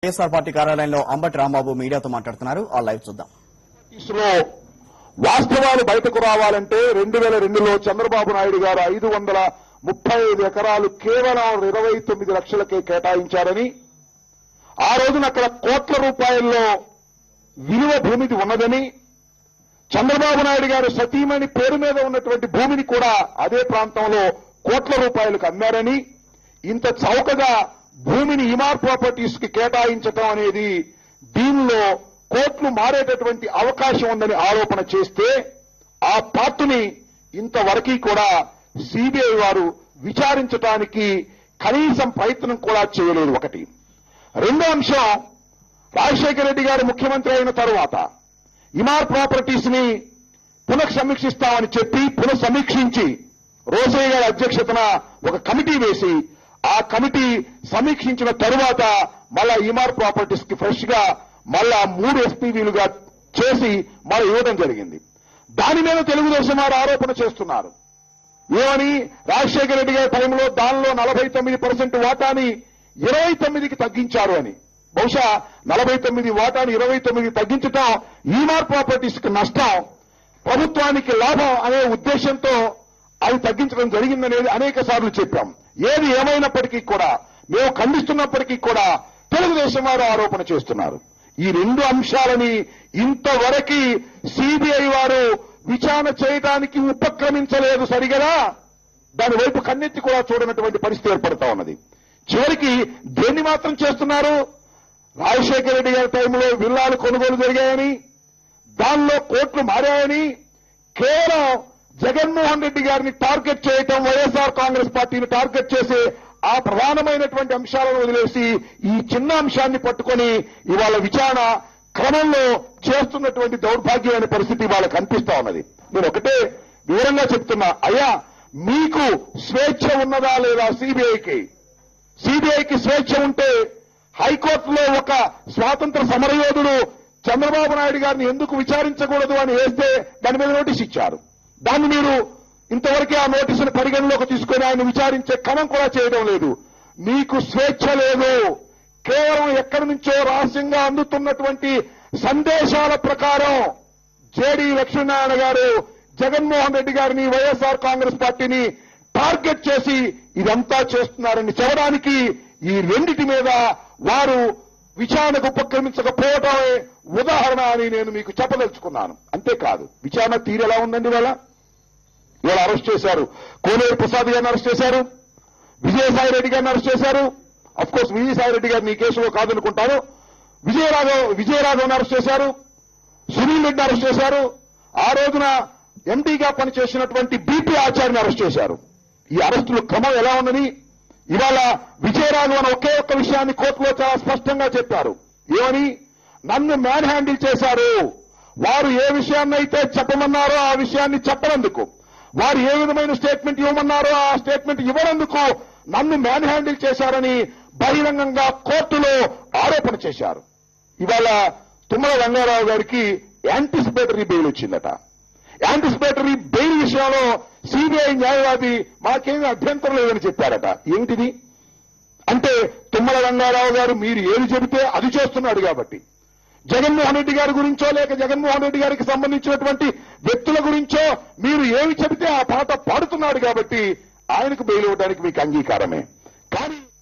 YSR party కార్యాలయంలో అంబటి రాంబాబు మీడియాతో మాట్లాడుతున్నారు ఆ లైవ్ చూద్దాం లో వాస్తవాలు బయటకు రావాలంటే రెండు వేల రెండులో చంద్రబాబు నాయుడు గారు ఐదు వందల ముప్పై ఐదు ఎకరాలు కేవలం ఇరవై తొమ్మిది లక్షలకే కేటాయించారని ఆ రోజున అక్కడ కోట్ల రూపాయల్లో విలువ భూమిది ఉన్నదని చంద్రబాబు నాయుడు గారు సతీమణి పేరు మీద ఉన్నటువంటి భూమిని కూడా అదే ప్రాంతంలో కోట్ల రూపాయలకు అమ్మారని ఇంత చౌకగా భూమిని ఇమార్ ప్రాపర్టీస్ కి కేటాయించటం అనేది దీనిలో కోట్లు మారేటటువంటి అవకాశం ఉందని ఆరోపణ చేస్తే ఆ పార్టీని ఇంతవరకు కూడా సిబిఐ వారు విచారించడానికి కనీసం ప్రయత్నం కూడా చేయలేదు ఒకటి రెండో అంశం రాజశేఖర రెడ్డి గారు ముఖ్యమంత్రి అయిన తరువాత ఇమార్ ప్రాపర్టీస్ ని పునఃసమీక్షిస్తామని చెప్పి పునఃసమీక్షించి రోసయ్య గారి అధ్యక్షతన ఒక కమిటీ వేసి ఆ కమిటీ సమీక్షించిన తరువాత మళ్ళా ఇమార్ ప్రాపర్టీస్ కి ఫ్రెష్ గా మళ్ళా మూడు ఎస్పీవీలుగా చేసి మళ్ళీ ఇవ్వడం జరిగింది దాని మీద తెలుగుదేశం వారు ఆరోపణ చేస్తున్నారు ఏమని రాజశేఖర రెడ్డి గారి టైంలో దానిలో నలభై తొమ్మిది పర్సెంట్ వాటాని ఇరవై తొమ్మిదికి తగ్గించారు అని బహుశా నలభై తొమ్మిది వాటాని ఇరవై తొమ్మిది తగ్గించటం ఈమార్ ప్రాపర్టీస్ కి నష్టం ప్రభుత్వానికి లాభం అనే ఉద్దేశంతో అది తగ్గించడం జరిగిందనేది అనేక సార్లు చెప్పాం ఏది ఏమైనప్పటికీ కూడా మేము ఖండిస్తున్నప్పటికీ కూడా తెలుగుదేశం వారు ఆరోపణ చేస్తున్నారు ఈ రెండు అంశాలని ఇంతవరకు సిబిఐ వారు విచారణ చేయడానికి ఉపక్రమించలేదు సరిగదా దాని వైపు కన్నెత్తి కూడా చూడనటువంటి పరిస్థితి ఏర్పడతా ఉన్నది చివరికి దేన్ని మాత్రం చేస్తున్నారు రాజశేఖర రెడ్డి గారి టైంలో విల్లాలు కొనుగోలు జరిగాయని దానిలో కోట్లు మారాయని కేవలం జగన్మోహన్ రెడ్డి గారిని టార్గెట్ చేయటం వైఎస్ఆర్ కాంగ్రెస్ పార్టీని టార్గెట్ చేసి ఆ ప్రధానమైనటువంటి అంశాలను వదిలేసి ఈ చిన్న అంశాన్ని పట్టుకొని ఇవాళ విచారణ క్రమంలో చేస్తున్నటువంటి దౌర్భాగ్యమైన పరిస్థితి వాళ్ళకి కనిపిస్తా ఉన్నది నేను ఒకటే వివరంగా చెప్తున్నా అయ్యా మీకు స్వేచ్ఛ ఉన్నదా లేదా సిబిఐకి సిబిఐకి స్వేచ్ఛ ఉంటే హైకోర్టులో ఒక స్వాతంత్ర సమరయోధుడు చంద్రబాబు నాయుడు గారిని ఎందుకు విచారించకూడదు అని వేస్తే దాని మీద నోటీస్ ఇచ్చారు దాన్ని మీరు ఇంతవరకే ఆ నోటీసును పరిగణలోకి తీసుకొని ఆయన విచారించే క్రమం కూడా చేయడం లేదు మీకు స్వేచ్ఛ లేదు కేవలం ఎక్కడి నుంచో రహస్యంగా అందుతున్నటువంటి సందేశాల ప్రకారం జేడీ లక్ష్మీనారాయణ గారు జగన్మోహన్ రెడ్డి గారిని వైఎస్ఆర్ కాంగ్రెస్ పార్టీని టార్గెట్ చేసి ఇదంతా చేస్తున్నారని చెప్పడానికి ఈ రెండిటి మీద వారు విచారణకు ఉపక్రమించకపోవటమే ఉదాహరణ అని నేను మీకు చెప్పదలుచుకున్నాను అంతేకాదు విచారణ తీరు ఎలా ఉందండి ఇవాళ ఇవాళ అరెస్ట్ చేశారు కోనేరు ప్రసాద్ గారిని అరెస్ట్ చేశారు విజయసాయి రెడ్డి గారిని అరెస్ట్ చేశారు అఫ్ కోర్స్ విజయసాయి రెడ్డి గారిని ఈ కేసులో కాదనుకుంటాను విజయరాఘవ్ విజయరాఘవన్ అరెస్ట్ చేశారు సునీల్ రెడ్డిని అరెస్ట్ చేశారు ఆ రోజున ఎంపీగా పనిచేసినటువంటి బీపీ ఆచార్యని అరెస్ట్ చేశారు ఈ అరెస్టుల క్రమం ఎలా ఉందని ఇవాళ విజయరాఘవన్ ఒకే ఒక్క విషయాన్ని కోర్టులో చాలా స్పష్టంగా చెప్పారు ఏమని నన్ను మ్యాన్ హ్యాండిల్ చేశారు వారు ఏ విషయాన్ని అయితే చెప్పమన్నారో ఆ విషయాన్ని చెప్పనందుకు వారు ఏ విధమైన స్టేట్మెంట్ ఇవ్వమన్నారో ఆ స్టేట్మెంట్ ఇవ్వనందుకు నన్ను మ్యాన్ హ్యాండిల్ చేశారని బహిరంగంగా కోర్టులో ఆరోపణ చేశారు ఇవాళ తుమ్మల రంగారావు గారికి యాంటిసిపేటరీ బెయిల్ వచ్చిందట యాంటిసిపేటరీ బెయిల్ విషయంలో సిబిఐ న్యాయవాది మాకేమీ అభ్యంతరం లేదని చెప్పారట ఏమిటిది అంటే తుమ్మల రంగారావు గారు మీరు ఏది చెబితే అది చేస్తున్నాడు కాబట్టి జగన్మోహన్ రెడ్డి గారి గురించో లేక జగన్మోహన్ రెడ్డి గారికి సంబంధించినటువంటి వ్యక్తుల గురించో మీరు ఏమి చెబితే ఆ పాట పాడుతున్నాడు కాబట్టి ఆయనకు బెయిల్ ఇవ్వడానికి మీకు అంగీకారమే కానీ